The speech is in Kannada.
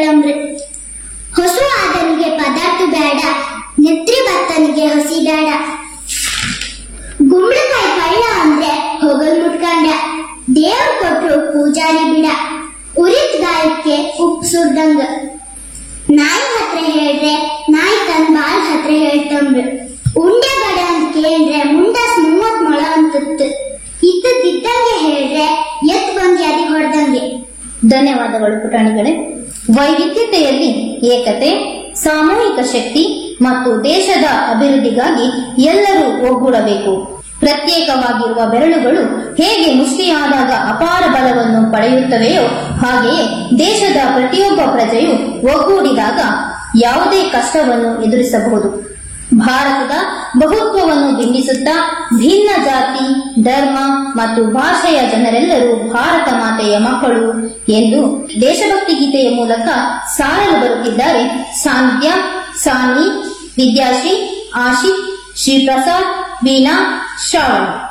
ಅಂದ್ರು. ಹೊಸು ಆದನಿಗೆ ಪದಾರ್ಥ ಬೇಡ ನೆತ್ರಿ ಭತ್ತನಿಗೆ ಹಸಿ ಬೇಡ ಗುಂಬಳಕಾಯಿ ಕಳ್ಳ ಅಂದ್ರೆ ಹೊಗಲ್ ಮುಟ್ಕಂಡ ದೇವ್ರ ಕೊಟ್ರು ಪೂಜಾರಿ ಬಿಡ ಉರಿದ ಗಾಯಕ್ಕೆ ಉಪ್ಪು ಸುರ್ದಂಗ ನಾಯಿ ಹತ್ರ ಹೇಳ್ರೆ ನಾಯಿ ತನ್ ಬಾಲ್ ಹತ್ರ ಹೇಳ್ತಂಬ್ರು ಉಂಡೆ ಬಡ ಅಂತ ಕೇಳ್ರೆ ಮುಂಡಾಸ್ ಮೂವತ್ ಮೊಳ ಅಂತಿತ್ತು ಇದ್ದದ್ದಿದ್ದಂಗೆ ಹೇಳ್ರೆ ಎತ್ ಬಂದು ಅದಿ ಹೊಡೆದಂಗೆ ಧನ್ಯವಾದಗಳು ಪುಟಾಣಿಗಳೇ ವೈವಿಧ್ಯತೆಯಲ್ಲಿ ಏಕತೆ ಸಾಮೂಹಿಕ ಶಕ್ತಿ ಮತ್ತು ದೇಶದ ಅಭಿವೃದ್ಧಿಗಾಗಿ ಎಲ್ಲರೂ ಒಗ್ಗೂಡಬೇಕು ಪ್ರತ್ಯೇಕವಾಗಿರುವ ಬೆರಳುಗಳು ಹೇಗೆ ಮುಷ್ಟಿಯಾದಾಗ ಅಪಾರ ಬಲವನ್ನು ಪಡೆಯುತ್ತವೆಯೋ ಹಾಗೆಯೇ ದೇಶದ ಪ್ರತಿಯೊಬ್ಬ ಪ್ರಜೆಯು ಒಗ್ಗೂಡಿದಾಗ ಯಾವುದೇ ಕಷ್ಟವನ್ನು ಎದುರಿಸಬಹುದು ಭಾರತದ ಬಹುತ್ವವನ್ನು ಬಿಂಬಿಸುತ್ತಾ ಭಿನ್ನ ಜಾತಿ ಧರ್ಮ ಮತ್ತು ಭಾಷೆಯ ಜನರೆಲ್ಲರೂ ಭಾರತ ಮಾತೆಯ ಮಕ್ಕಳು ಎಂದು ದೇಶಭಕ್ತಿ ಗೀತೆಯ ಮೂಲಕ ಸಾರಲು ಬರುತ್ತಿದ್ದಾರೆ ಸಾನ್ವಿದ್ಯ ಸಾನ್ವಿ ವಿದ್ಯಾಶ್ರೀ ಆಶಿಕ್ ಶ್ರೀಪ್ರಸಾದ್ ವೀಣಾ ಶ್ರಾವಣ್